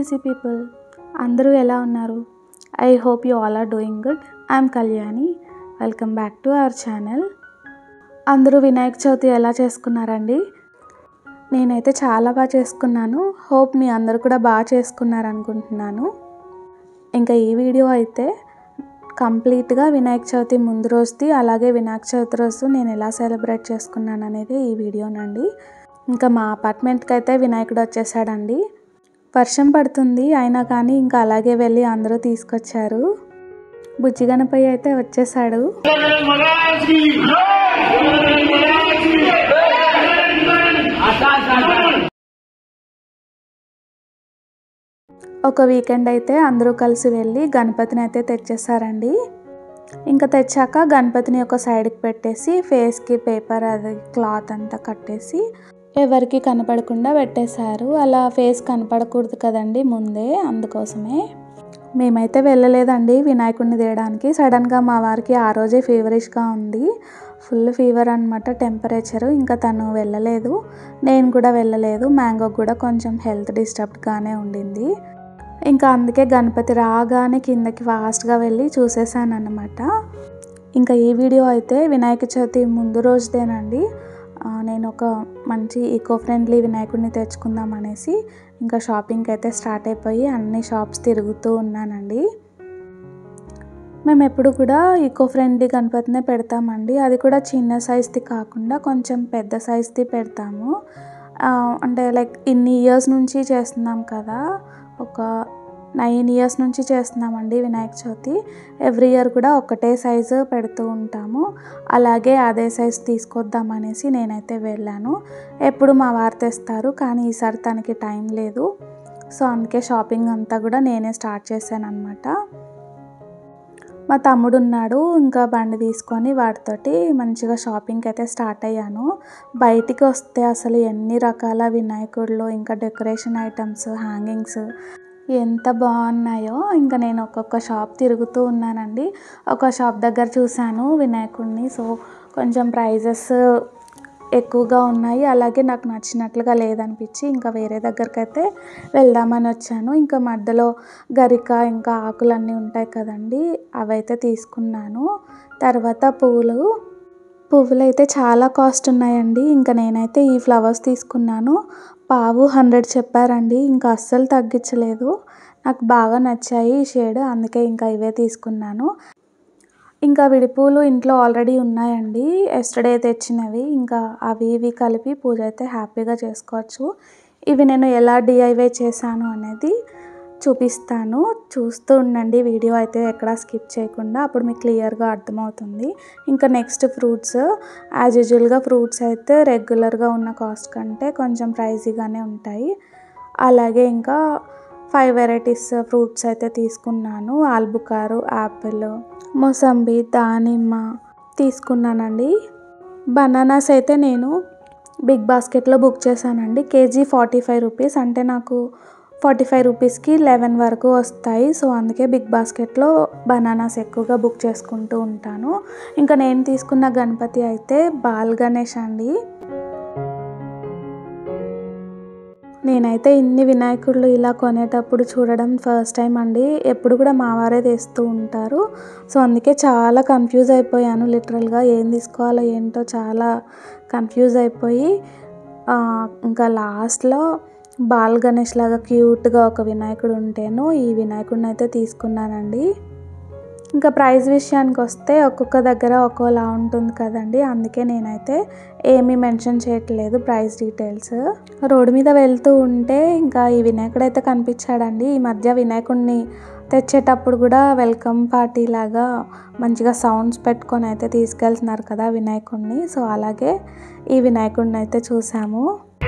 easy people అందరూ ఎలా ఉన్నారు I hope you all are doing good I'm Kalyani welcome back to our channel అందరూ వినాయక చవితి ఎలా చేసుకున్నారండి నేనైతే చాలా బాగా చేసుకున్నాను హోప్ మీ అందరూ కూడా బాగా చేసుకున్నారు అనుకుంటున్నాను ఇంకా ఈ వీడియో అయితే కంప్లీట్గా వినాయక చవితి ముందు రోజుది అలాగే వినాయక చవితి రోజు నేను ఎలా సెలబ్రేట్ చేసుకున్నాను అనేది ఈ వీడియోనండి ఇంకా మా అపార్ట్మెంట్కి అయితే వినాయకుడు వచ్చేసాడండి వర్షం పడుతుంది అయినా కానీ ఇంకా అలాగే వెళ్ళి అందరూ తీసుకొచ్చారు బుజ్జి గణపయ్య అయితే వచ్చేసాడు ఒక వీకెండ్ అయితే అందరూ కలిసి వెళ్ళి గణపతిని అయితే తెచ్చేసారండి ఇంకా తెచ్చాక గణపతిని ఒక సైడ్కి పెట్టేసి ఫేస్కి పేపర్ అది క్లాత్ అంతా కట్టేసి ఎవరికి కనపడకుండా పెట్టేశారు అలా ఫేస్ కనపడకూడదు కదండి ముందే అందుకోసమే మేమైతే వెళ్ళలేదండి వినాయకుడిని తీయడానికి సడన్గా మా వారికి ఆ రోజే ఫీవరిష్గా ఉంది ఫుల్ ఫీవర్ అనమాట టెంపరేచరు ఇంకా తను వెళ్ళలేదు నేను కూడా వెళ్ళలేదు మ్యాంగో కూడా కొంచెం హెల్త్ డిస్టర్బ్డ్గానే ఉండింది ఇంకా అందుకే గణపతి రాగానే కిందకి ఫాస్ట్గా వెళ్ళి చూసేసాను అనమాట ఇంకా ఈ వీడియో అయితే వినాయక చవితి ముందు రోజుదేనండి నేను ఒక మంచి ఈకో ఫ్రెండ్లీ వినాయకుడిని తెచ్చుకుందాం అనేసి ఇంకా షాపింగ్కి అయితే స్టార్ట్ అయిపోయి అన్ని షాప్స్ తిరుగుతూ ఉన్నానండి మేము ఎప్పుడు కూడా ఈకో ఫ్రెండ్లీ గణపతినే పెడతామండి అది కూడా చిన్న సైజ్ది కాకుండా కొంచెం పెద్ద సైజ్ది పెడతాము అంటే లైక్ ఇన్ని ఇయర్స్ నుంచి చేస్తున్నాం కదా ఒక నైన్ ఇయర్స్ నుంచి చేస్తున్నామండి వినాయక చవితి ఎవ్రీ ఇయర్ కూడా ఒకటే సైజు పెడుతూ ఉంటాము అలాగే అదే సైజ్ తీసుకొద్దామనేసి నేనైతే వెళ్ళాను ఎప్పుడు మా వారు తెస్తారు కానీ ఈసారి తనకి టైం లేదు సో అందుకే షాపింగ్ అంతా కూడా నేనే స్టార్ట్ చేశాను అనమాట మా తమ్ముడు ఉన్నాడు ఇంకా బండి తీసుకొని వాటితోటి మంచిగా షాపింగ్కి అయితే స్టార్ట్ అయ్యాను బయటికి వస్తే అసలు ఎన్ని రకాల వినాయకుళ్ళు ఇంకా డెకరేషన్ ఐటమ్స్ హ్యాంగింగ్స్ ఎంత బాగున్నాయో ఇంకా నేను ఒక్కొక్క షాప్ తిరుగుతూ ఉన్నానండి ఒక షాప్ దగ్గర చూశాను వినాయకుడిని సో కొంచెం ప్రైజెస్ ఎక్కువగా ఉన్నాయి అలాగే నాకు నచ్చినట్లుగా లేదనిపించి ఇంకా వేరే దగ్గరికి అయితే వెళ్దామని వచ్చాను ఇంకా మధ్యలో గరిక ఇంకా ఆకులన్నీ ఉంటాయి కదండి అవైతే తీసుకున్నాను తర్వాత పువ్వులు పువ్వులు అయితే చాలా కాస్ట్ ఉన్నాయండి ఇంకా నేనైతే ఈ ఫ్లవర్స్ తీసుకున్నాను పావు హండ్రెడ్ చెప్పారండి ఇంకా అస్సలు తగ్గించలేదు నాకు బాగా నచ్చాయి ఈ షేడ్ అందుకే ఇంకా ఇవే తీసుకున్నాను ఇంకా విడిపూలు ఇంట్లో ఆల్రెడీ ఉన్నాయండి ఎస్టర్డే తెచ్చినవి ఇంకా అవి ఇవి కలిపి పూజ అయితే హ్యాపీగా చేసుకోవచ్చు ఇవి నేను ఎలా డిఐవై చేశాను అనేది చూపిస్తాను చూస్తూ ఉండండి వీడియో అయితే ఎక్కడా స్కిప్ చేయకుండా అప్పుడు మీకు క్లియర్గా అర్థమవుతుంది ఇంకా నెక్స్ట్ ఫ్రూట్స్ యాజ్ యూజువల్గా ఫ్రూట్స్ అయితే రెగ్యులర్గా ఉన్న కాస్ట్ కంటే కొంచెం ప్రైజీగానే ఉంటాయి అలాగే ఇంకా ఫైవ్ వెరైటీస్ ఫ్రూట్స్ అయితే తీసుకున్నాను ఆల్బుకారు యాపిల్ మొసంబి దానిమ్మ తీసుకున్నానండి బనానాస్ అయితే నేను బిగ్ బాస్కెట్లో బుక్ చేశానండి కేజీ ఫార్టీ ఫైవ్ రూపీస్ అంటే నాకు ఫార్టీ ఫైవ్ రూపీస్కి లెవెన్ వరకు వస్తాయి సో అందుకే బిగ్ బాస్కెట్లో బనానాస్ ఎక్కువగా బుక్ చేసుకుంటూ ఉంటాను ఇంకా నేను తీసుకున్న గణపతి అయితే బాల్ గణేష్ అండి నేనైతే ఇన్ని వినాయకుళ్ళు ఇలా కొనేటప్పుడు చూడడం ఫస్ట్ టైం అండి ఎప్పుడు కూడా మా వారే తెస్తూ ఉంటారు సో అందుకే చాలా కన్ఫ్యూజ్ అయిపోయాను లిటరల్గా ఏం తీసుకోవాలో ఏంటో చాలా కన్ఫ్యూజ్ అయిపోయి ఇంకా లాస్ట్లో బాల్ గణేష్ లాగా క్యూట్గా ఒక వినాయకుడు ఉంటేను ఈ వినాయకుడిని అయితే తీసుకున్నానండి ఇంకా ప్రైస్ విషయానికి వస్తే ఒక్కొక్క దగ్గర ఒక్కోలా ఉంటుంది కదండి అందుకే నేనైతే ఏమీ మెన్షన్ చేయట్లేదు ప్రైస్ డీటెయిల్స్ రోడ్డు మీద వెళ్తూ ఉంటే ఇంకా ఈ వినాయకుడు అయితే కనిపించాడండి ఈ మధ్య వినాయకుడిని తెచ్చేటప్పుడు కూడా వెల్కమ్ పార్టీ లాగా మంచిగా సౌండ్స్ పెట్టుకొని అయితే తీసుకెళ్తున్నారు కదా వినాయకుడిని సో అలాగే ఈ వినాయకుడిని అయితే చూసాము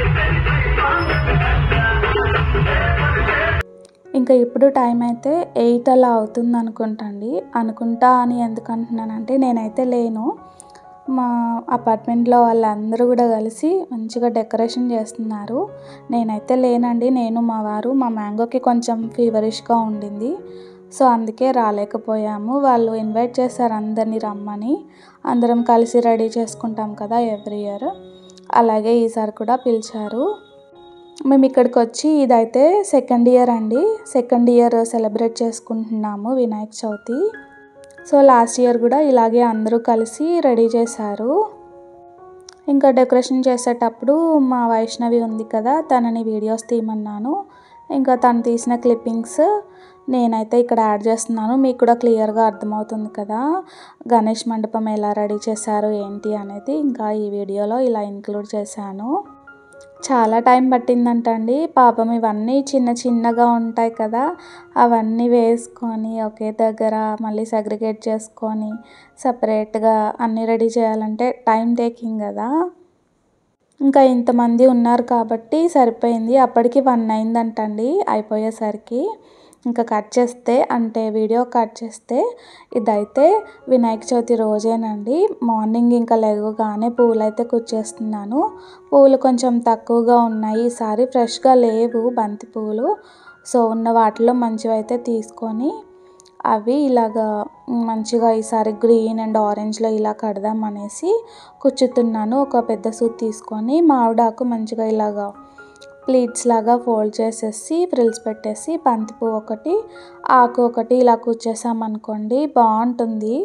ఇంకా ఇప్పుడు టైం అయితే ఎయిట్ అలా అవుతుంది అనుకుంటండి అనుకుంటా అని ఎందుకు అంటున్నానంటే నేనైతే లేను మా అపార్ట్మెంట్లో వాళ్ళందరూ కూడా కలిసి మంచిగా డెకరేషన్ చేస్తున్నారు నేనైతే లేనండి నేను మా వారు మా మ్యాంగోకి కొంచెం ఫీవరిష్గా ఉండింది సో అందుకే రాలేకపోయాము వాళ్ళు ఇన్వైట్ చేశారు అందరినీ రమ్మని అందరం కలిసి రెడీ చేసుకుంటాం కదా ఎవ్రీ ఇయర్ అలాగే ఈసారి కూడా పిలిచారు మేము ఇక్కడికి వచ్చి ఇదైతే సెకండ్ ఇయర్ అండి సెకండ్ ఇయర్ సెలబ్రేట్ చేసుకుంటున్నాము Vinayaka Chavithi so last year కూడా ఇలాగే అందరూ కలిసి రెడీ చేశారు ఇంకా డెకరేషన్ చేసేటప్పుడు మా వైష్ణవి ఉంది కదా తనని వీడియోస్ తీయమన్నాను ఇంకా తను తీసిన క్లిప్పింగ్స్ నేనైతే ఇక్కడ యాడ్ చేస్తున్నాను మీకు కూడా క్లియర్గా అర్థమవుతుంది కదా గణేష్ మండపం ఎలా రెడీ చేశారు ఏంటి అనేది ఇంకా ఈ వీడియోలో ఇలా ఇంక్లూడ్ చేశాను చాలా టైం పట్టిందంటండి పాపం ఇవన్నీ చిన్న చిన్నగా ఉంటాయి కదా అవన్నీ వేసుకొని ఒకే దగ్గర మళ్ళీ సెగ్రిగేట్ చేసుకొని సపరేట్గా అన్నీ రెడీ చేయాలంటే టైం టేకింగ్ కదా ఇంకా ఇంతమంది ఉన్నారు కాబట్టి సరిపోయింది అప్పటికి వన్ అయిందంటండి అయిపోయేసరికి ఇంకా కట్ చేస్తే అంటే వీడియో కట్ చేస్తే ఇదైతే వినాయక చవితి రోజేనండి మార్నింగ్ ఇంకా లేవగానే పూలు అయితే కుచ్చేస్తున్నాను పూలు కొంచెం తక్కువగా ఉన్నాయి ఈసారి ఫ్రెష్గా లేవు బంతి పూలు సో ఉన్న వాటిలో మంచివి అయితే తీసుకొని అవి ఇలాగా మంచిగా ఈసారి గ్రీన్ అండ్ ఆరెంజ్లో ఇలా కడదాం అనేసి కుచ్చుతున్నాను ఒక పెద్ద సూట్ తీసుకొని మామిడాకు మంచిగా ఇలాగా ప్లీట్స్ లాగా ఫోల్డ్ చేసేసి ఫ్రిల్స్ పెట్టేసి బంతి పువ్వు ఒకటి ఆకు ఒకటి ఇలా కూర్చేసామనుకోండి బాగుంటుంది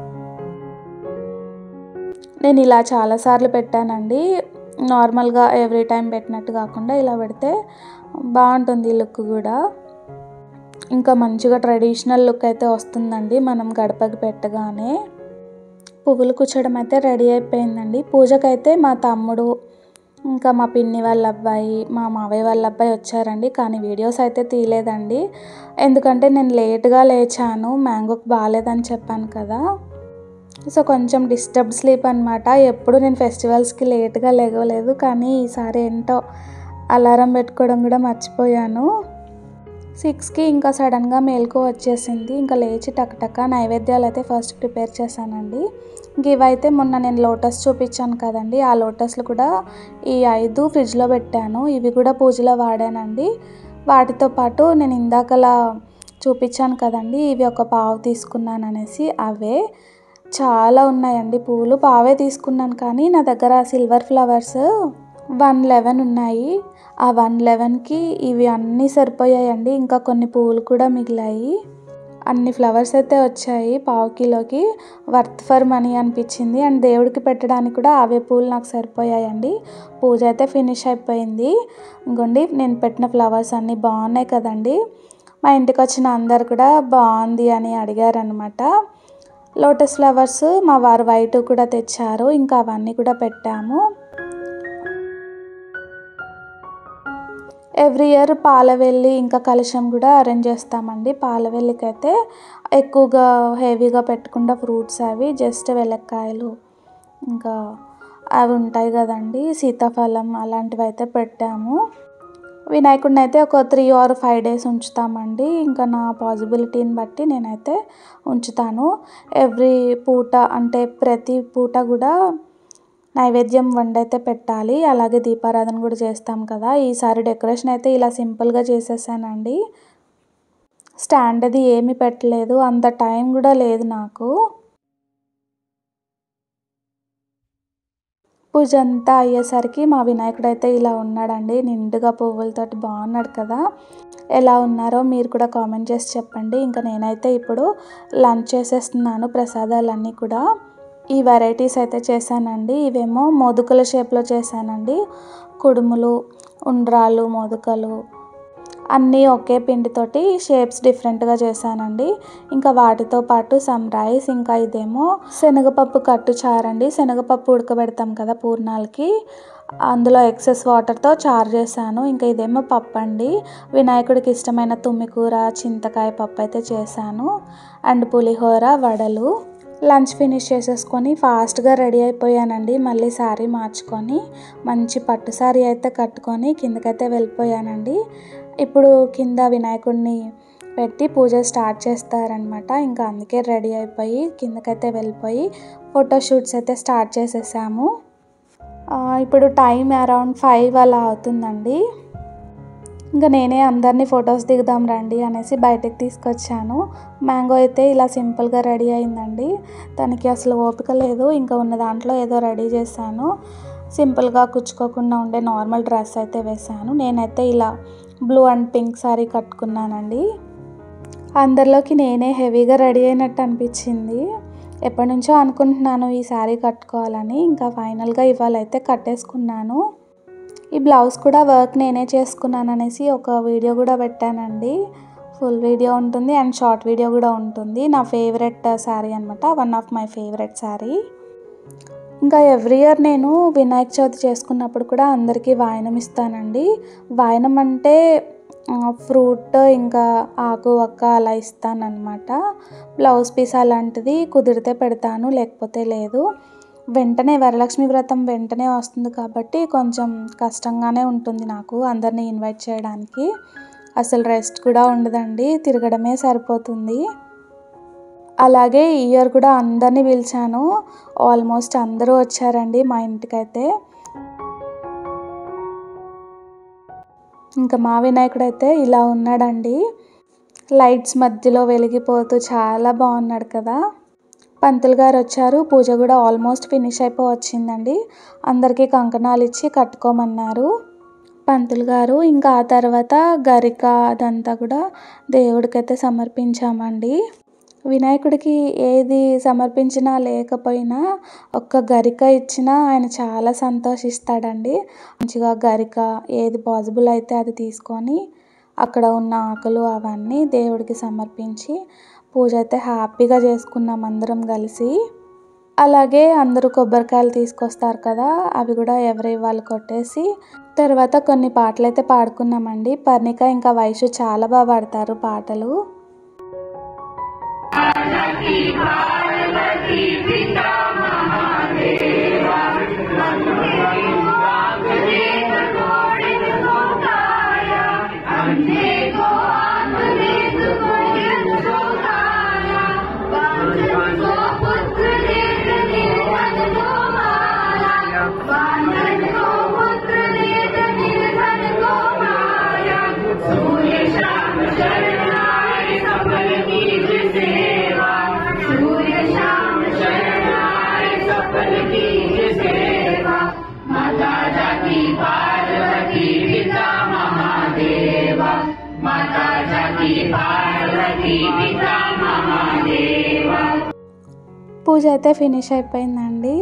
నేను ఇలా చాలాసార్లు పెట్టానండి నార్మల్గా ఎవ్రీ టైం పెట్టినట్టు కాకుండా ఇలా పెడితే బాగుంటుంది లుక్ కూడా ఇంకా మంచిగా ట్రెడిషనల్ లుక్ అయితే వస్తుందండి మనం గడపకి పెట్టగానే పువ్వులు కూర్చోడం అయితే రెడీ అయిపోయిందండి పూజకైతే మా తమ్ముడు ఇంకా మా పిన్ని వాళ్ళ అబ్బాయి మా మావయ్య వాళ్ళ అబ్బాయి వచ్చారండి కానీ వీడియోస్ అయితే తీయలేదండి ఎందుకంటే నేను లేట్గా లేచాను మ్యాంగోకి బాగాలేదని చెప్పాను కదా సో కొంచెం డిస్టర్బ్ స్లీప్ అనమాట ఎప్పుడు నేను ఫెస్టివల్స్కి లేట్గా లేగలేదు కానీ ఈసారి ఏంటో అలారం పెట్టుకోవడం కూడా మర్చిపోయాను సిక్స్కి ఇంకా సడన్గా మేల్కో వచ్చేసింది ఇంకా లేచి టక్టక్క నైవేద్యాలు అయితే ఫస్ట్ ప్రిపేర్ చేశానండి ఇంక ఇవైతే మొన్న నేను లోటస్ చూపించాను కదండి ఆ లోటస్లు కూడా ఈ ఐదు ఫ్రిడ్జ్లో పెట్టాను ఇవి కూడా పూజలో వాడానండి వాటితో పాటు నేను ఇందాకలా చూపించాను కదండి ఇవి ఒక పావు తీసుకున్నాను అనేసి అవే చాలా ఉన్నాయండి పూలు పావే తీసుకున్నాను కానీ నా దగ్గర సిల్వర్ ఫ్లవర్స్ వన్ లెవెన్ ఉన్నాయి ఆ వన్ లెవెన్కి ఇవి అన్నీ సరిపోయాయండి ఇంకా కొన్ని పూలు కూడా మిగిలాయి అన్ని ఫ్లవర్స్ అయితే వచ్చాయి పావు కిలోకి వర్త్ ఫర్ మనీ అనిపించింది అండ్ దేవుడికి పెట్టడానికి కూడా అవే పూలు నాకు సరిపోయాయండి పూజ అయితే ఫినిష్ అయిపోయింది ఇంకోండి నేను పెట్టిన ఫ్లవర్స్ అన్నీ బాగున్నాయి కదండి మా ఇంటికి వచ్చిన అందరు కూడా బాగుంది అని అడిగారనమాట లోటస్ ఫ్లవర్స్ మా వారు వైట్ కూడా తెచ్చారు ఇంకా అవన్నీ కూడా పెట్టాము ఎవ్రీ ఇయర్ పాలవెల్లి ఇంకా కలశం కూడా అరేంజ్ చేస్తామండి పాలవెల్లికి అయితే ఎక్కువగా హెవీగా పెట్టకుండా ఫ్రూట్స్ అవి జస్ట్ వెలక్కాయలు ఇంకా అవి ఉంటాయి కదండి సీతాఫలం అలాంటివి అయితే పెట్టాము వినాయకుడిని అయితే ఒక త్రీ ఆర్ ఫైవ్ డేస్ ఉంచుతామండి ఇంకా నా పాసిబిలిటీని బట్టి నేనైతే ఉంచుతాను ఎవ్రీ పూట అంటే ప్రతి పూట కూడా నైవేద్యం వండైతే పెట్టాలి అలాగే దీపారాధన కూడా చేస్తాం కదా ఈసారి డెకరేషన్ అయితే ఇలా సింపుల్గా చేసేసానండి స్టాండ్ అది ఏమీ పెట్టలేదు అంత టైం కూడా లేదు నాకు పూజ అంతా అయ్యేసరికి మా వినాయకుడు అయితే ఇలా ఉన్నాడండి నిండుగా పువ్వులతోటి బాగున్నాడు కదా ఎలా ఉన్నారో మీరు కూడా కామెంట్ చేసి చెప్పండి ఇంకా నేనైతే ఇప్పుడు లంచ్ చేసేస్తున్నాను ప్రసాదాలన్నీ కూడా ఈ వెరైటీస్ అయితే చేశానండి ఇవేమో మోదుకల షేప్లో చేశానండి కుడుములు ఉండ్రాలు మోదుకలు అన్నీ ఒకే పిండితోటి షేప్స్ డిఫరెంట్గా చేశానండి ఇంకా వాటితో పాటు సమ్ రైస్ ఇంకా ఇదేమో శనగపప్పు కట్టు చారండి శనగపప్పు ఉడకబెడతాం కదా పూర్ణాలకి అందులో ఎక్సెస్ వాటర్తో చారు చేశాను ఇంకా ఇదేమో పప్పు అండి వినాయకుడికి ఇష్టమైన తుమ్మికూర చింతకాయ పప్పు అయితే చేశాను అండ్ పులిహోర వడలు లంచ్ ఫినిష్ చేసేసుకొని ఫాస్ట్గా రెడీ అయిపోయానండి మళ్ళీ శారీ మార్చుకొని మంచి పట్టు శారీ అయితే కట్టుకొని కిందకైతే వెళ్ళిపోయానండి ఇప్పుడు కింద వినాయకుడిని పెట్టి పూజ స్టార్ట్ చేస్తారనమాట ఇంకా అందుకే రెడీ అయిపోయి కిందకైతే వెళ్ళిపోయి ఫోటోషూట్స్ అయితే స్టార్ట్ చేసేసాము ఇప్పుడు టైం అరౌండ్ ఫైవ్ అలా అవుతుందండి ఇంకా నేనే అందరినీ ఫొటోస్ దిగుదాం రండి అనేసి బయటకు తీసుకొచ్చాను మ్యాంగో అయితే ఇలా సింపుల్గా రెడీ అయిందండి తనకి అసలు ఓపిక లేదు ఇంకా ఉన్న దాంట్లో ఏదో రెడీ చేశాను సింపుల్గా కుచ్చుకోకుండా ఉండే నార్మల్ డ్రెస్ అయితే వేశాను నేనైతే ఇలా బ్లూ అండ్ పింక్ శారీ కట్టుకున్నానండి అందరిలోకి నేనే హెవీగా రెడీ అయినట్టు అనిపించింది ఎప్పటి నుంచో అనుకుంటున్నాను ఈ శారీ కట్టుకోవాలని ఇంకా ఫైనల్గా ఇవాళ అయితే కట్టేసుకున్నాను ఈ బ్లౌజ్ కూడా వర్క్ నేనే చేసుకున్నాను అనేసి ఒక వీడియో కూడా పెట్టానండి ఫుల్ వీడియో ఉంటుంది అండ్ షార్ట్ వీడియో కూడా ఉంటుంది నా ఫేవరెట్ శారీ అనమాట one of my favourite sari ఇంకా ఎవ్రీ ఇయర్ నేను వినాయక చవితి చేసుకున్నప్పుడు కూడా అందరికీ వాయనం ఇస్తానండి వాయనం అంటే ఫ్రూట్ ఇంకా ఆకు ఒక్క అలా ఇస్తానన్నమాట బ్లౌజ్ పీస్ అలాంటిది కుదిరితే పెడతాను లేకపోతే లేదు వెంటనే వరలక్ష్మి వ్రతం వెంటనే వస్తుంది కాబట్టి కొంచెం కష్టంగానే ఉంటుంది నాకు అందరినీ ఇన్వైట్ చేయడానికి అసలు రెస్ట్ కూడా ఉండదండి తిరగడమే సరిపోతుంది అలాగే ఈ ఇయర్ కూడా అందరినీ పిలిచాను ఆల్మోస్ట్ అందరూ వచ్చారండి మా ఇంటికైతే ఇంకా మా వినాయకుడు అయితే ఇలా ఉన్నాడండి లైట్స్ మధ్యలో వెలిగిపోతూ చాలా బాగున్నాడు కదా పంతులు గారు వచ్చారు పూజ కూడా ఆల్మోస్ట్ ఫినిష్ అయిపో వచ్చిందండి అందరికీ కంకణాలు ఇచ్చి కట్టుకోమన్నారు పంతులు గారు ఇంకా ఆ తర్వాత గరిక అదంతా కూడా దేవుడికైతే సమర్పించామండి వినాయకుడికి ఏది సమర్పించినా లేకపోయినా ఒక్క గరిక ఇచ్చినా ఆయన చాలా సంతోషిస్తాడండి మంచిగా గరిక ఏది పాసిబుల్ అయితే అది తీసుకొని అక్కడ ఉన్న ఆకులు అవన్నీ దేవుడికి సమర్పించి పూజ అయితే హ్యాపీగా చేసుకున్నాం అందరం కలిసి అలాగే అందరూ కొబ్బరికాయలు తీసుకొస్తారు కదా అవి కూడా ఎవరి వాళ్ళు కొట్టేసి తర్వాత కొన్ని పాటలు అయితే పాడుకున్నామండి పర్ణిక ఇంకా వయసు చాలా బాగా పాడతారు పాటలు పూజ అయితే ఫినిష్ అయిపోయిందండి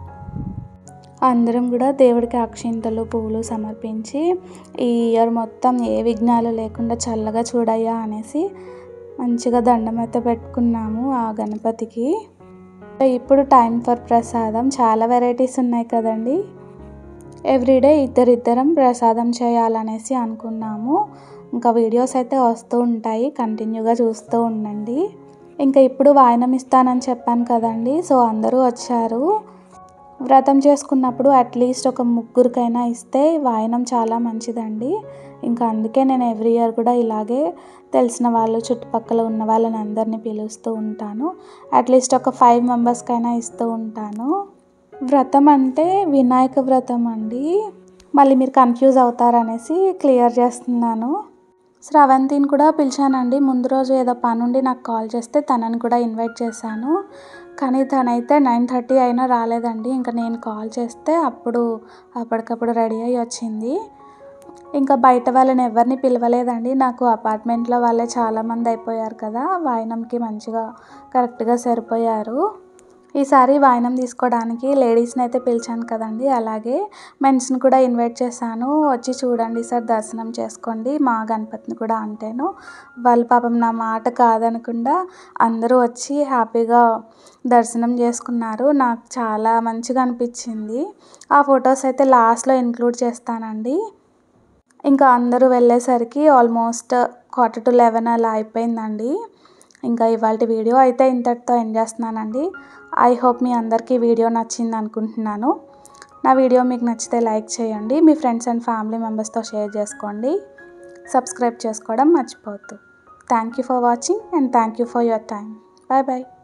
అందరం కూడా దేవుడికి అక్షింతలు పువ్వులు సమర్పించి ఈ ఇయర్ మొత్తం ఏ విఘ్నాలు లేకుండా చల్లగా చూడయ్యా అనేసి మంచిగా దండం అయితే పెట్టుకున్నాము ఆ గణపతికి ఇప్పుడు టైం ఫర్ ప్రసాదం చాలా వెరైటీస్ ఉన్నాయి కదండి ఎవ్రీడే ఇద్దరిద్దరం ప్రసాదం చేయాలనేసి అనుకున్నాము ఇంకా వీడియోస్ అయితే వస్తూ ఉంటాయి కంటిన్యూగా చూస్తూ ఉండండి ఇంకా ఇప్పుడు వాయనం ఇస్తానని చెప్పాను కదండి సో అందరూ వచ్చారు వ్రతం చేసుకున్నప్పుడు అట్లీస్ట్ ఒక ముగ్గురికైనా ఇస్తే వాయనం చాలా మంచిదండి ఇంకా అందుకే నేను ఎవ్రీ ఇయర్ కూడా ఇలాగే తెలిసిన వాళ్ళు చుట్టుపక్కల ఉన్న వాళ్ళని అందరినీ పిలుస్తూ ఉంటాను అట్లీస్ట్ ఒక ఫైవ్ మెంబర్స్కైనా ఇస్తూ ఉంటాను వ్రతం అంటే వినాయక వ్రతం అండి మళ్ళీ మీరు కన్ఫ్యూజ్ అవుతారనేసి క్లియర్ చేస్తున్నాను శ్రవంతిని కూడా పిలిచానండి ముందు రోజు ఏదో పని ఉండి నాకు కాల్ చేస్తే తనని కూడా ఇన్వైట్ చేశాను కానీ తనైతే నైన్ థర్టీ అయినా రాలేదండి ఇంకా నేను కాల్ చేస్తే అప్పుడు అప్పటికప్పుడు రెడీ అయ్యి వచ్చింది ఇంకా బయట వాళ్ళని ఎవరిని పిలవలేదండి నాకు అపార్ట్మెంట్లో వాళ్ళే చాలామంది అయిపోయారు కదా వాయినంకి మంచిగా కరెక్ట్గా సరిపోయారు ఈసారి వాయినం తీసుకోవడానికి లేడీస్ని అయితే పిలిచాను కదండి అలాగే మెన్స్ని కూడా ఇన్వైట్ చేశాను వచ్చి చూడండి సార్ దర్శనం చేసుకోండి మా గణపతిని కూడా అంటేను వాళ్ళు పాపం నా మాట కాదనకుండా అందరూ వచ్చి హ్యాపీగా దర్శనం చేసుకున్నారు నాకు చాలా మంచిగా అనిపించింది ఆ ఫొటోస్ అయితే లాస్ట్లో ఇంక్లూడ్ చేస్తానండి ఇంకా అందరూ వెళ్ళేసరికి ఆల్మోస్ట్ క్వార్టర్ టు లెవెన్ అలా అయిపోయిందండి ఇంకా ఇవాళ వీడియో అయితే ఇంతటితో ఎండ్ చేస్తున్నానండి ఐ హోప్ మీ అందరికీ వీడియో నచ్చింది అనుకుంటున్నాను నా వీడియో మీకు నచ్చితే లైక్ చేయండి మీ ఫ్రెండ్స్ అండ్ ఫ్యామిలీ మెంబర్స్తో షేర్ చేసుకోండి సబ్స్క్రైబ్ చేసుకోవడం మర్చిపోవద్దు thank you for watching and thank you for your time bye bye